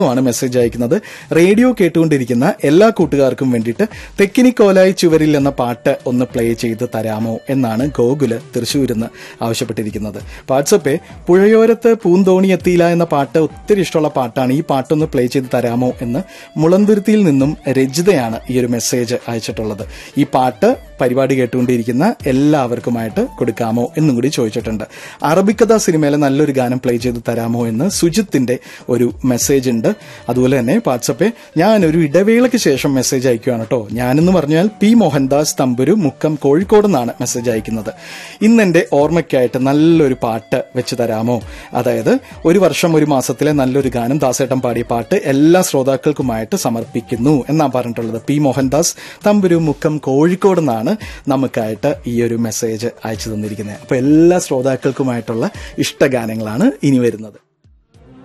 ആണ് മെസ്സേജ് അയക്കുന്നത് റേഡിയോ കേട്ടുകൊണ്ടിരിക്കുന്ന എല്ലാ കൂട്ടുകാർക്കും വേണ്ടിയിട്ട് തെക്കിനിക്കോലായി ചുവരിൽ എന്ന പാട്ട് ഒന്ന് പ്ലേ ചെയ്ത് തരാമോ എന്നാണ് ഗോകുല് തൃശ്ശൂരിന്ന് ആവശ്യപ്പെട്ടിരിക്കുന്നത് വാട്സപ്പേ പുഴയോരത്ത് പൂന്തോണി എത്തിയില്ല എന്ന പാട്ട് ഒത്തിരി ഇഷ്ടമുള്ള പാട്ടാണ് ഈ പാട്ടൊന്ന് പ്ലേ ചെയ്ത് തരാമോ എന്ന് മുളന്തുരുത്തിയിൽ നിന്നും രജിതയാണ് ഈ ഒരു മെസ്സേജ് അയച്ചിട്ടുള്ളത് ഈ പാട്ട് പരിപാടി കേട്ടുകൊണ്ടിരിക്കുന്ന എല്ലാവർക്കുമായിട്ട് കൊടുക്കാമോ എന്നും കൂടി ചോദിച്ചിട്ടുണ്ട് അറബിക്കഥ സിനിമയിലെ നല്ലൊരു ഗാനം പ്ലേ ചെയ്ത് തരാമോ എന്ന് സുജിത്തിന്റെ ഒരു മെസ്സേജ് ഉണ്ട് അതുപോലെ തന്നെ വാട്സപ്പെ ഞാൻ ഒരു ഇടവേളയ്ക്ക് ശേഷം മെസ്സേജ് അയക്കുകയാണ് കേട്ടോ ഞാനെന്ന് പറഞ്ഞാൽ പി മോഹൻദാസ് തമ്പുരു മുക്കം കോഴിക്കോട് നിന്നാണ് മെസ്സേജ് അയക്കുന്നത് ഇന്ന് എന്റെ ഓർമ്മയ്ക്കായിട്ട് നല്ലൊരു പാട്ട് വെച്ച് തരാമോ അതായത് ഒരു വർഷം ഒരു മാസത്തിലെ നല്ലൊരു ഗാനം ദാസേട്ടൻ പാടിയ പാട്ട് എല്ലാ ശ്രോതാക്കൾക്കുമായിട്ട് സമർപ്പിക്കുന്നു എന്നാണ് പറഞ്ഞിട്ടുള്ളത് പി മോഹൻദാസ് തമ്പുരു മുക്കം കോഴിക്കോട് നിന്നാണ് നമുക്കായിട്ട് ഈ ഒരു മെസ്സേജ് അയച്ചു തന്നിരിക്കുന്നത് അപ്പൊ എല്ലാ ശ്രോതാക്കൾക്കുമായിട്ടുള്ള ഇഷ്ടഗാനങ്ങളാണ് ഇനി വരുന്നത്